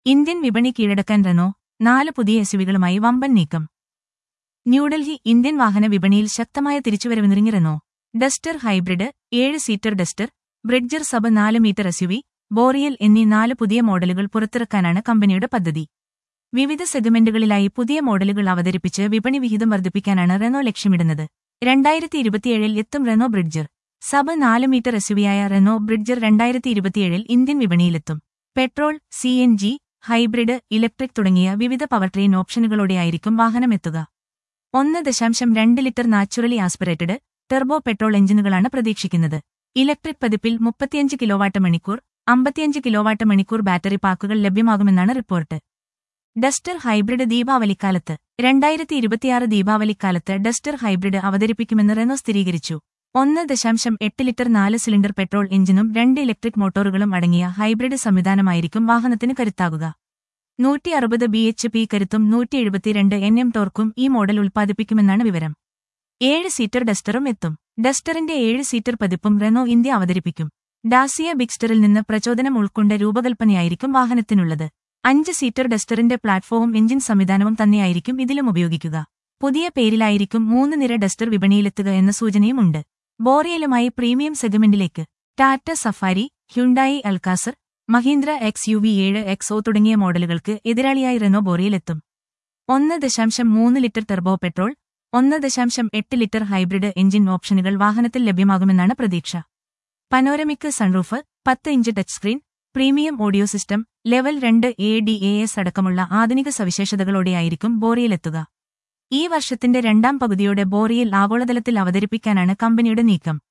Indian വിപണി കീഴടക്കാൻ Renault നാല് പുതിയ എസ്യുവികളുമായി വമ്പൻ നീക്കം ന്യൂഡൽഹി ഇന്ത്യൻ വാഹന വിപണിയിൽ ശക്തമായ തിരിച്ചുവരവിനിറങ്ങി റെനോ ഡസ്റ്റർ ഹൈബ്രിഡ് ഏഴ് സീറ്റർ ഡസ്റ്റർ ബ്രിഡ്ജർ സബ് നാല് മീറ്റർ എസ്യുവി ബോറിയൽ എന്നീ നാല് പുതിയ മോഡലുകൾ പുറത്തിറക്കാനാണ് കമ്പനിയുടെ പദ്ധതി വിവിധ സെഗ്മെന്റുകളിലായി പുതിയ മോഡലുകൾ അവതരിപ്പിച്ച് വിപണി വിഹിതം വർദ്ധിപ്പിക്കാനാണ് റെനോ ലക്ഷ്യമിടുന്നത് രണ്ടായിരത്തി ഇരുപത്തിയേഴിൽ എത്തും റെനോ ബ്രിഡ്ജർ സബ് നാല് മീറ്റർ എസ്യുവിയായ റെനോ ബ്രിഡ്ജർ രണ്ടായിരത്തി ഇരുപത്തിയേഴിൽ ഇന്ത്യൻ വിപണിയിലെത്തും petrol C N G hybrid electric തുടങ്ങിയ വിവിധ പവർ ട്രെയിൻ ഓപ്ഷനുകളോടെയായിരിക്കും വാഹനമെത്തുക ഒന്ന് ദശാംശം രണ്ട് litre naturally aspirated turbo petrol എഞ്ചിനുകളാണ് പ്രതീക്ഷിക്കുന്നത് ഇലക്ട്രിക് പതിപ്പിൽ മുപ്പത്തിയഞ്ച് കിലോവാട്ട് മണിക്കൂർ അമ്പത്തിയഞ്ച് കിലോവാട്ട് മണിക്കൂർ ബാറ്ററി പാക്കുകൾ ലഭ്യമാകുമെന്നാണ് റിപ്പോർട്ട് ഡസ്റ്റർ ഹൈബ്രിഡ് ദീപാവലിക്കാലത്ത് രണ്ടായിരത്തി ഇരുപത്തിയാറ് ദീപാവലിക്കാലത്ത് ഡസ്റ്റർ ഹൈബ്രിഡ് അവതരിപ്പിക്കുമെന്ന് റെനോ സ്ഥിരീകരിച്ചു ഒന്ന് ദശാംശം എട്ട് ലിറ്റർ നാല് സിലിണ്ടർ പെട്രോൾ എഞ്ചിനും രണ്ട് ഇലക്ട്രിക് മോട്ടോറുകളും അടങ്ങിയ ഹൈബ്രിഡ് സംവിധാനമായിരിക്കും വാഹനത്തിന് കരുത്താകുക നൂറ്റി അറുപത് ബി എച്ച് പി കരുത്തും നൂറ്റി എഴുപത്തിരണ്ട് എൻ എം ടോർക്കും ഈ മോഡൽ ഉൽപ്പാദിപ്പിക്കുമെന്നാണ് വിവരം ഏഴ് സീറ്റർ ഡസ്റ്ററും എത്തും ഡസ്റ്ററിന്റെ ഏഴ് സീറ്റർ പതിപ്പും റെനോ ഇന്ത്യ അവതരിപ്പിക്കും ഡാസിയ ബിക്സ്റ്ററിൽ നിന്ന് പ്രചോദനം ഉൾക്കൊണ്ട രൂപകൽപ്പനയായിരിക്കും വാഹനത്തിനുള്ളത് അഞ്ച് സീറ്റർ ഡസ്റ്ററിന്റെ പ്ലാറ്റ്ഫോമും എഞ്ചിൻ സംവിധാനവും തന്നെയായിരിക്കും ഇതിലും ഉപയോഗിക്കുക പുതിയ പേരിലായിരിക്കും മൂന്ന് നിര ഡസ്റ്റർ വിപണിയിലെത്തുക എന്ന സൂചനയുമുണ്ട് ബോറിയലുമായി പ്രീമിയം സെഗ്മെന്റിലേക്ക് Tata Safari Hyundai Alcazar Mahindra X U V ഏഴ് എക്സ് ഒ തുടങ്ങിയ മോഡലുകൾക്ക് എതിരാളിയായി റെനോ ബോറിയിലെത്തും ഒന്ന് ദശാംശം മൂന്ന് ലിറ്റർ ടെർബോ പെട്രോൾ ഒന്ന് ദശാംശം എട്ട് ലിറ്റർ ഹൈബ്രിഡ് എഞ്ചിൻ ഓപ്ഷനുകൾ വാഹനത്തിൽ ലഭ്യമാകുമെന്നാണ് പ്രതീക്ഷ പനോരമിക് സൺറൂഫ് പത്ത് inch touch screen premium audio system level രണ്ട് എ ഡി എ എസ് അടക്കമുള്ള ആധുനിക സവിശേഷതകളോടെയായിരിക്കും ബോറിയിലെത്തുക ഈ വർഷത്തിന്റെ രണ്ടാം പകുതിയോടെ ബോറിയിൽ ആഗോളതലത്തിൽ അവതരിപ്പിക്കാനാണ് കമ്പനിയുടെ നീക്കം